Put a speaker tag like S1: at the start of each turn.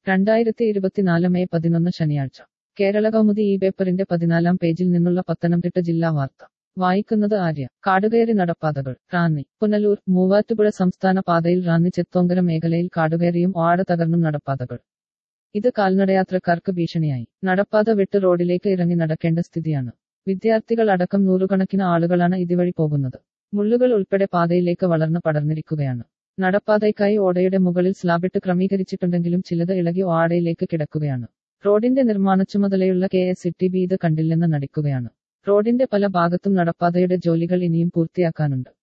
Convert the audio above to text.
S1: രണ്ടായിരത്തി ഇരുപത്തിനാല് മെയ് പതിനൊന്ന് ശനിയാഴ്ച കേരള കൗമുദി ഈ പേപ്പറിന്റെ പതിനാലാം പേജിൽ നിന്നുള്ള പത്തനംതിട്ട ജില്ലാ വാർത്ത വായിക്കുന്നത് ആര്യ കാടുകയറി നടപ്പാതകൾ റാന്നി പുനലൂർ മൂവാറ്റുപുഴ സംസ്ഥാന പാതയിൽ റാന്നി ചെത്തോങ്കര മേഖലയിൽ കാടുകയറിയും ഓട തകർന്നും നടപ്പാതകൾ ഇത് കാൽനടയാത്രക്കാർക്ക് ഭീഷണിയായി നടപ്പാത വിട്ട് റോഡിലേക്ക് ഇറങ്ങി നടക്കേണ്ട സ്ഥിതിയാണ് വിദ്യാർത്ഥികൾ അടക്കം നൂറുകണക്കിന് ആളുകളാണ് ഇതുവഴി പോകുന്നത് മുള്ളുകൾ ഉൾപ്പെടെ പാതയിലേക്ക് വളർന്ന് പടർന്നിരിക്കുകയാണ് നടപ്പാതയ്ക്കായി ഓടയുടെ മുകളിൽ സ്ലാബിട്ട് ക്രമീകരിച്ചിട്ടുണ്ടെങ്കിലും ചിലത് ഇളകി ഓടയിലേക്ക് കിടക്കുകയാണ് റോഡിന്റെ നിർമ്മാണ ചുമതലയുള്ള കെ എസ് ഇ ബി ഇത് കണ്ടില്ലെന്ന് നടിക്കുകയാണ് റോഡിന്റെ പല ഭാഗത്തും നടപ്പാതയുടെ ജോലികൾ ഇനിയും പൂർത്തിയാക്കാനുണ്ട്